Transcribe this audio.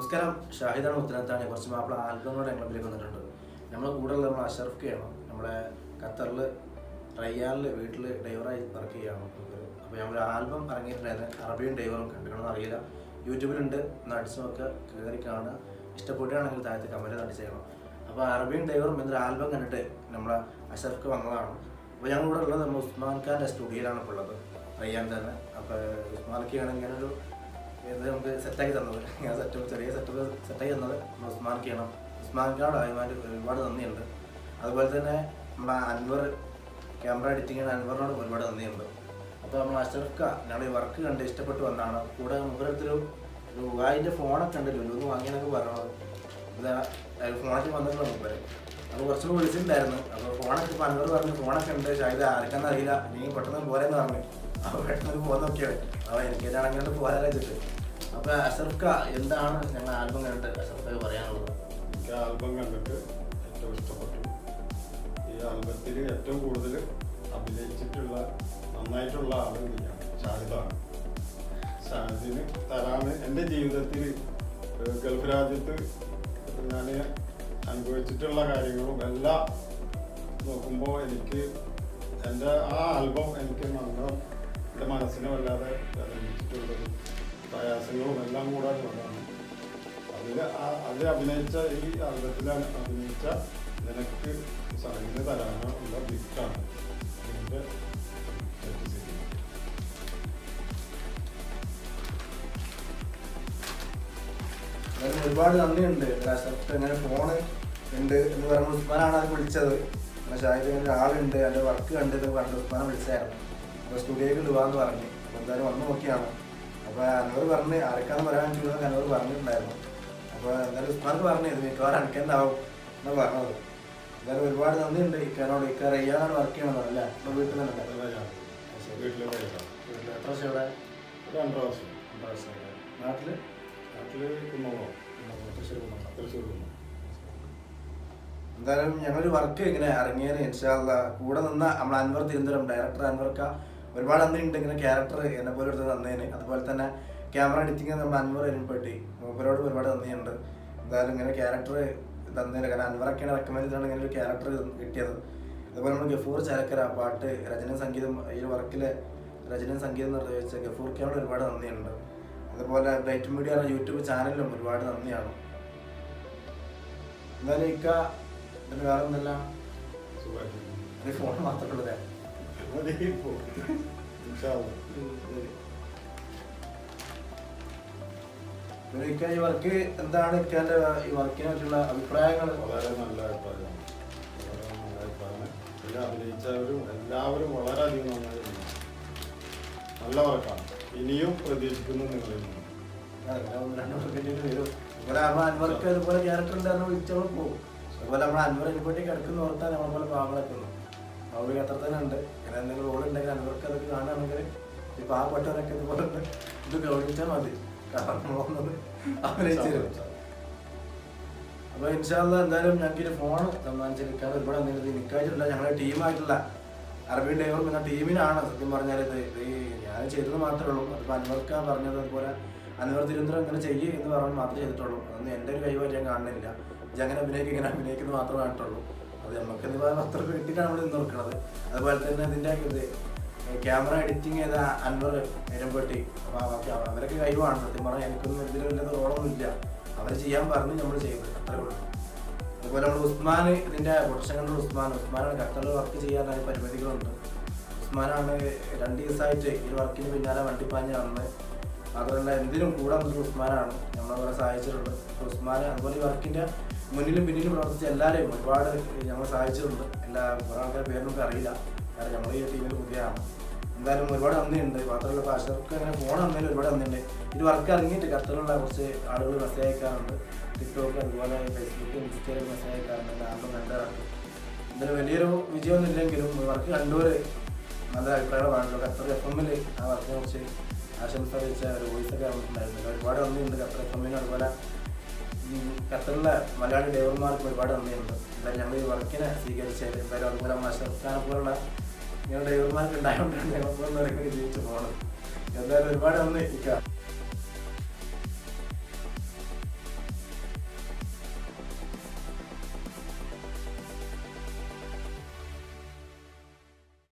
നമസ്കാരം ഷാഹിദാണ് ഉത്തരത്താണ് കുറച്ച് മാപ്പിള ആൽബങ്ങളോട് ഞങ്ങൾ ഇതിലേക്ക് വന്നിട്ടുണ്ട് നമ്മളെ കൂടെ ഉള്ള നമ്മൾ അഷറഫ് ആണ് നമ്മുടെ ഖത്തറിൽ റയ്യാനിൽ വീട്ടിൽ ഡ്രൈവറായി വർക്ക് ചെയ്യുകയാണ് അപ്പോൾ ഞങ്ങൾ ആൽബം ഇറങ്ങിയിട്ടുണ്ടായിരുന്നു അറബിയും ഡ്രൈവറും കണ്ടുകണമെന്ന് അറിയില്ല യൂട്യൂബിലുണ്ട് ഒന്ന് അടിച്ചു നോക്കുക കയറി കാണുക ഇഷ്ടപ്പെടുകയാണെങ്കിൽ താഴത്ത് കമൻറ്റ് അടിച്ചേക്കണം അപ്പോൾ അറബിയും ഡ്രൈവറും എന്നൊരു ആൽബം കണ്ടിട്ട് നമ്മളെ അഷറഫ് വന്നതാണ് അപ്പോൾ ഞങ്ങൾ ഇവിടെ ഉള്ളത് നമ്മൾ ഉസ്മാൻ ഖാൻ്റെ സ്റ്റുഡിയോയിലാണ് ഇപ്പോൾ ഉള്ളത് റയ്യാൻ തന്നെ അപ്പോൾ ഉസ്മാൻ ഖാണ് ഇങ്ങനെ ഒരു ഇത് നമുക്ക് സെറ്റാക്കി തന്നത് ഞാൻ സെറ്റ് ചെറിയ സെറ്റപ്പ് സെറ്റാക്കി തന്നത് നമ്മൾ ഉസ്മാൻ ഖാണ് ഉസ്മാൻ ഖാനോട് ആദ്യമായിട്ട് ഒരുപാട് നന്ദിയുണ്ട് അതുപോലെ തന്നെ നമ്മളെ അൻവർ ക്യാമറ എഡിറ്റിംഗ് അൻവറിനോട് ഒരുപാട് നന്ദിയുണ്ട് അപ്പോൾ നമ്മൾ അഷറഫ് ഞങ്ങൾ ഈ വർക്ക് കണ്ട് ഇഷ്ടപ്പെട്ട് വന്നതാണ് കൂടെ മുഖത്തൊരു ഒരു വായിൻ്റെ ഫോണൊക്കെ ഉണ്ട് ലുലു വാങ്ങിയെന്നൊക്കെ പറയണത് ഇത് ഫോണൊക്കെ വന്നിട്ടുള്ള മുമ്പ് അപ്പോൾ കുറച്ചും കൂടി വിളിച്ചിട്ടുണ്ടായിരുന്നു അപ്പോൾ ഫോണൊക്കെ ഇപ്പോൾ അൻവർ പറഞ്ഞു ഫോണൊക്കെ ഉണ്ട് ഇത് ആർക്കാന്ന് അറിയില്ല നീ പെട്ടെന്ന് പോരെന്ന് പറഞ്ഞു അപ്പോൾ പെട്ടെന്ന് പോകാൻ നോക്കിയത് അപ്പോൾ എനിക്ക് അങ്ങനെ പോരാൻ വെച്ചിട്ട് അപ്പോൾ അഷറഫ് എന്താണ് ഞങ്ങൾ ആൽബം കണ്ടിട്ട് അഷറഫ് പറയാനുള്ളത് എനിക്ക് ആൽബം കണ്ടിട്ട് ഏറ്റവും ഇഷ്ടപ്പെട്ടു ഈ ആൽബത്തിൽ ഏറ്റവും കൂടുതൽ അഭിനയിച്ചിട്ടുള്ള നന്നായിട്ടുള്ള ആളും നീയാണ് ഷാഹിദാണ് ഷാഹിദിന് തരാണ് എൻ്റെ ജീവിതത്തിൽ ഏഹ് ഗൾഫ് രാജ്യത്ത് ഞാൻ അനുഭവിച്ചിട്ടുള്ള കാര്യങ്ങളും എല്ലാം നോക്കുമ്പോൾ എനിക്ക് എൻ്റെ ആ ആൽബം എനിക്ക് നന്ന എൻ്റെ മനസ്സിനെ വല്ലാതെ വേദനിപ്പിച്ചിട്ടുള്ളതും പ്രയാസങ്ങളും എല്ലാം കൂടെ ഉള്ളതാണ് അതിൽ അതിൽ അഭിനയിച്ച ഈ ആൽബത്തിൽ അഭിനയിച്ച നിനക്ക് സാഹിത്യ തരാനുള്ള ഗിഫ്റ്റാണ് എൻ്റെ certificate. അതായത് ഒരുപാട് നന്ദിയുണ്ട് അഷറഫ് ഇങ്ങനെ ഫോണ് ഉണ്ട് എന്ന് പറഞ്ഞ ഉസ്മാനാണ് അത് വിളിച്ചത് അങ്ങനെ ഷാഹിദ് ഇങ്ങനെ ഒരാളുണ്ട് എൻ്റെ വർക്ക് കണ്ടത് പറഞ്ഞ് ഉസ്മാനെ വിളിച്ചായിരുന്നു അപ്പോൾ സ്റ്റുഡിയോയിൽ ഇടുവാന്ന് പറഞ്ഞു അപ്പോൾ എന്തായാലും വന്ന് നോക്കിയാണ് അപ്പോൾ അൻവർ പറഞ്ഞ് ആർക്കാന്ന് പറയാൻ പറ്റുമെന്ന് അൻവർ പറഞ്ഞിട്ടുണ്ടായിരുന്നു അപ്പോൾ എന്തായാലും ഉസ്മാൻ പറഞ്ഞു ഇത് മിക്കവാറും അനക്കെന്നാവും എന്നാ പറഞ്ഞത് എന്തായാലും ഒരുപാട് നന്ദിയുണ്ട് ഇക്കാനോട് ഇക്കാർ ഇയാളാണ് വർക്ക് ചെയ്യണമെന്ന് അല്ലേ ഇപ്പോൾ വീട്ടിൽ തന്നെ അതാ ഞാൻ വീട്ടിൽ പോയതാണ് വീട്ടിൽ എത്ര വർഷം ഇവിടെ ഒരു രണ്ടര വർഷം രണ്ട് വർഷമായിട്ട് നാട്ടിൽ നാട്ടിൽ കുന്നോളോ തൃശ്ശൂർ പോകുന്നുണ്ടോ തൃശ്ശൂർ കുന്നോ എന്തായാലും ഞങ്ങളൊരു വർക്ക് ഇങ്ങനെ ഇറങ്ങിയതിന് ഇൻഷാല്ല കൂടെ നിന്ന നമ്മൾ അൻവർ തിരുവനന്തപുരം ഡയറക്ടർ അൻവർക്ക ഒരുപാട് നന്ദിയുണ്ട് ഇങ്ങനെ ക്യാരക്ടർ എന്നെ പോലെ എടുത്ത് തന്നതിന് അതുപോലെ തന്നെ ക്യാമറ എഡിറ്റിംഗ് നമ്മൾ അൻവർ എരിപ്പെട്ടി മൂപ്പരോട് ഒരുപാട് നന്ദിയുണ്ട് എന്തായാലും ഇങ്ങനെ ക്യാരക്ടർ തന്നതിന് കാരണം അൻവറൊക്കെയാണ് റെക്കമെൻഡ് ചെയ്താണ് ഇങ്ങനെ ഒരു ക്യാരക്ടർ കിട്ടിയത് അതുപോലെ നമ്മൾ ഗഫൂർ ചാലക്കര പാട്ട് രചന സംഗീതം ഈ ഒരു വർക്കിലെ രചന സംഗീതം നിർവഹിച്ച ഗഫൂർക്കാനോട് ഒരുപാട് നന്ദിയുണ്ട് അതുപോലെ ബ്രൈറ്റ് മീഡിയ എന്ന യൂട്യൂബ് ചാനലിലും ഒരുപാട് നന്ദിയാണ് എന്തായാലും ഇക്ക ഇതിന് വേറെ ഒന്നല്ല സുഖമായിട്ട് ഒരു ഫോൺ മാത്രമേ ഉള്ളൂ മതി ഇപ്പോൾ ഇൻഷാ അല്ലാ. പിന്നെ ഇക്ക ഈ വർക്ക് എന്താണ് ഇക്കാന്റെ ഈ വർക്കിനെ പറ്റിയുള്ള അഭിപ്രായങ്ങൾ വളരെ നല്ല അഭിപ്രായമാണ് വളരെ നല്ല അഭിപ്രായമാണ് ഇതിൽ അഭിനയിച്ചവരും എല്ലാവരും വളരെയധികം നന്നായി ചെയ്തു. നല്ല വർക്കാണ് ഇനിയും പ്രതീക്ഷിക്കുന്നു നിങ്ങളിൽ നിന്ന് അതുപോലെ നമ്മൾ അൻവർക്ക് അതുപോലെ ക്യാരക്ടർ ഉണ്ടായിരുന്നു വിളിച്ചവൾ പോകും അതുപോലെ നമ്മൾ അൻവർ ഇനിപ്പോട്ടി കിടക്കുന്ന ഓർത്താൽ നമ്മളെ പോലെ പാവങ്ങളൊക്കെ അവർക്ക് അത്ര തന്നെ ഉണ്ട് ഇങ്ങനെ എന്തെങ്കിലും റോൾ ഉണ്ടെങ്കിൽ അൻവർക്ക് അതൊക്കെ കാണുകയാണെങ്കിൽ ഈ പാവപ്പെട്ടവരൊക്കെ ഇതുപോലെ ഉണ്ട്. ഇത് ഗൗരവിച്ചാൽ മതി കാരണം നമ്മളൊന്നത് അഭിനയിച്ചു തരും അപ്പൊ ഇൻഷാല്ല എന്തായാലും ഞങ്ങൾക്ക് ഒരു ഫോൺ സമ്മാനിച്ചിരിക്കാൻ ഒരുപാട് നന്ദി നിൽക്കാതില്ല ഞങ്ങളുടെ ടീമായിട്ടുള്ള അറബി ഡ്രൈവർ എന്ന ടീമിനാണ് സത്യം പറഞ്ഞാൽ ഇത് ഇത് ഈ ഞാൻ ചെയ്തത് മാത്രമേ ഉള്ളൂ അതിപ്പോൾ അൻവർക്ക പറഞ്ഞത് അതുപോലെ അൻവർ തിരുവനന്തപുരം ഇങ്ങനെ ചെയ്യ് എന്ന് പറഞ്ഞ് മാത്രമേ ചെയ്തിട്ടുള്ളൂ അതൊന്നും എൻ്റെ ഒരു കഴിവായിട്ട് ഞാൻ കാണുന്നില്ല ഇത് അങ്ങനെ അഭിനയിക്കുക ഇങ്ങനെ അഭിനയിക്കുന്നത് മാത്രമേ കണ്ടിട്ടുള്ളൂ അത് നമുക്ക് എന്ന് പറയുമ്പോൾ അത്ര കിട്ടിയിട്ടാണ് നമ്മൾ നിന്ന് നോക്കുന്നത് അതുപോലെ തന്നെ ഇതിൻ്റെ ഇത് ക്യാമറ എഡിറ്റിംഗ് ചെയ്ത അൻവർ എരമ്പട്ടി അപ്പോൾ അവർക്ക് അവരൊക്കെ കഴിവാണ് സത്യം പറഞ്ഞാൽ എനിക്കൊന്നും ഇതിൽ വലിയ റോളൊന്നും ഇല്ല അവർ ചെയ്യാൻ പറഞ്ഞ് നമ്മൾ ചെയ്തത് അത്രേ ഉള്ളൂ അതുപോലെ നമ്മൾ ഉസ്മാൻ ഇതിന്റെ പ്രൊഡക്ഷൻ കൺട്രോൾ ഉസ്മാൻ ഉസ്മാനാണ് ഖത്തറിൽ വർക്ക് ചെയ്യാനായ പരിമിതികളുണ്ട് ഉസ്മാനാണ് രണ്ട് ദിവസമായിട്ട് ഈ വർക്കിന് പിന്നാലെ വണ്ടിപ്പാഞ്ഞ് വന്ന് മാത്രമല്ല എന്തിനും കൂടെ നിന്നിട്ട് ഉസ്മാനാണ് നമ്മളെ സഹായിച്ചിട്ടുണ്ട് അപ്പോൾ ഉസ്മാൻ അതുപോലെ ഈ വർക്കിന്റെ മുന്നിലും പിന്നിലും പ്രവർത്തിച്ച എല്ലാവരെയും ഒരുപാട് ഞങ്ങൾ സഹായിച്ചിട്ടുണ്ട് എല്ലാ കുറേ ആൾക്കാരുടെ പേര് നമുക്ക് അറിയില്ല കാരണം നമ്മൾ ഈ ടീമിൽ പുതിയതാണ് എന്തായാലും ഒരുപാട് നന്ദിയുണ്ട് മാത്രമല്ല ഇപ്പോൾ അഷർക്ക് അങ്ങനെ ഫോൺ വന്നതിൽ ഒരുപാട് നന്ദിയുണ്ട് ഇത് വർക്ക് ഇറങ്ങിയിട്ട് ഖത്തറിലുള്ള കുറച്ച് ആളുകൾ മെസ്സേജ് അയക്കാറുണ്ട് ടിക്ടോക്ക് അതുപോലെ ഫേസ്ബുക്ക് ഇൻസ്റ്റയിൽ മെസ്സേജ് അയക്കാറുണ്ട് എൻ്റെ ആൽബം കണ്ടതാണ് എന്തായാലും വലിയൊരു വിജയമൊന്നും ഇല്ലെങ്കിലും വർക്ക് കണ്ടവർ നല്ല അഭിപ്രായങ്ങളാണല്ലോ ഖത്തർ എഫ് എമ്മിൽ ആ വർക്കിനെ കുറിച്ച് ആശംസ അറിയിച്ച ഒരു വോയിസ് ഒക്കെ വന്നിട്ടുണ്ടായിരുന്നു ഒരുപാട് നന്ദിയുണ്ട് ഖത്തർ എഫ് എമ്മിന് അതുപോലെ ഈ ഖത്തറിലെ മലയാളി ഡ്രൈവർമാർക്ക് ഒരുപാട് നന്ദിയുണ്ട് എന്തായാലും ഞങ്ങൾ ഈ വർക്കിനെ സ്വീകരിച്ചത് എന്തായാലും അതുപോലെ നമ്മൾ അഷറഫ് ഖാനെ പോലുള്ള ഇങ്ങനെ ഡ്രൈവർമാർക്ക് ഉണ്ടായതുകൊണ്ടാണ് ഞങ്ങൾ പോകുന്നവരൊക്കെ ജീവിച്ചു പോകണം എന്തായാലും ഒരുപാട് നന്ദി ഇക്ക